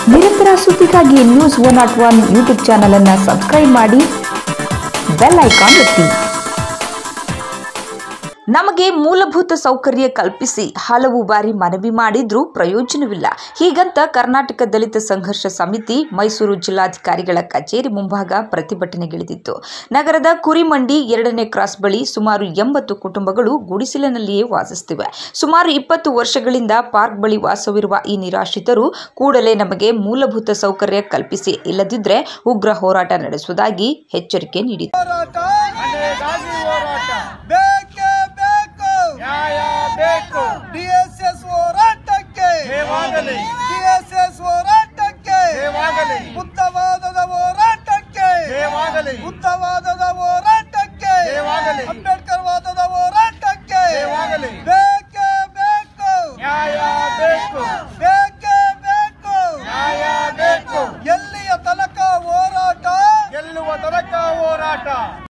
ನಿರಂತರ ಸುದ್ದಿಗಾಗಿ news one not one YouTube channel ಅನ್ನು ಸಬ್ಸ್ಕ್ರೈಬ್ ಮಾಡಿ ಬೆಲ್ ಐಕಾನ್ ಒತ್ತಿ ನಮಗೆ ಮೂಲಭೂತ ಸೌಕರ್ಯ ಕಲ್ಪಿಸಿ ಹಲವು ಬಾರಿ ಮನವಿ ಮಾಡಿದ್ರೂ ಪ್ರಯೋಜನವಿಲ್ಲ ಹೀಗಂತ ಕರ್ನಾಟಕ ದಲಿತ ಸಂಘರ್ಷ ಸಮಿತಿ ಮೈಸೂರು ಜಿಲ್ಲಾಧಿಕಾರಿಗಳ ಕಚೇರಿ ಮುಂಭಾಗ ಪ್ರತಿಭಟನೆಗಿಳಿದಿತ್ತು ನಗರದ ಕುರಿಮಂಡಿ ಎರಡನೇ ಕ್ರಾಸ್ ಬಳಿ ಸುಮಾರು ಎಂಬತ್ತು ಕುಟುಂಬಗಳು ಗುಡಿಸಲಿನಲ್ಲಿಯೇ ವಾಸಿಸುತ್ತಿವೆ ಸುಮಾರು ಇಪ್ಪತ್ತು ವರ್ಷಗಳಿಂದ ಪಾರ್ಕ್ ಬಳಿ ವಾಸವಿರುವ ಈ ನಿರಾಶ್ರಿತರು ಕೂಡಲೇ ನಮಗೆ ಮೂಲಭೂತ ಸೌಕರ್ಯ ಕಲ್ಪಿಸಿ ಇಲ್ಲದಿದ್ದರೆ ಉಗ್ರ ಹೋರಾಟ ನಡೆಸುವುದಾಗಿ ಎಚ್ಚರಿಕೆ ನೀಡಿದರು ಹೋರಾಟ ಮನೆಗಾಗಿ ಹೋರಾಟ ಬೇಕೇ ಬೇಕು ನ್ಯಾಯ ಬೇಕು ಡಿಎಸ್ಎಸ್ ಹೋರಾಟಕ್ಕೆ ಜಯವಾಗಲಿ ಡಿಎಸ್ಎಸ್ ಹೋರಾಟಕ್ಕೆ ಜಯವಾಗಲಿ ಬುದ್ಧವಾದದ ಹೋರಾಟಕ್ಕೆ ಜಯವಾಗಲಿ ಬುದ್ಧವಾದದ ಹೋರಾಟಕ್ಕೆ ಜಯವಾಗಲಿ. ಅಂಬೇಡ್ಕರ್ ವಾದದ ಹೋರಾಟಕ್ಕೆ ಜಯವಾಗಲಿ. ಬೇಕೇ ಬೇಕು ನ್ಯಾಯ ಬೇಕು ಬೇಕೇ ಬೇಕು ನ್ಯಾಯ ಬೇಕು ಎಲ್ಲಿಯ ತನಕ ಹೋರಾಟ ಗೆಲ್ಲುವ ತನಕ ಹೋರಾಟ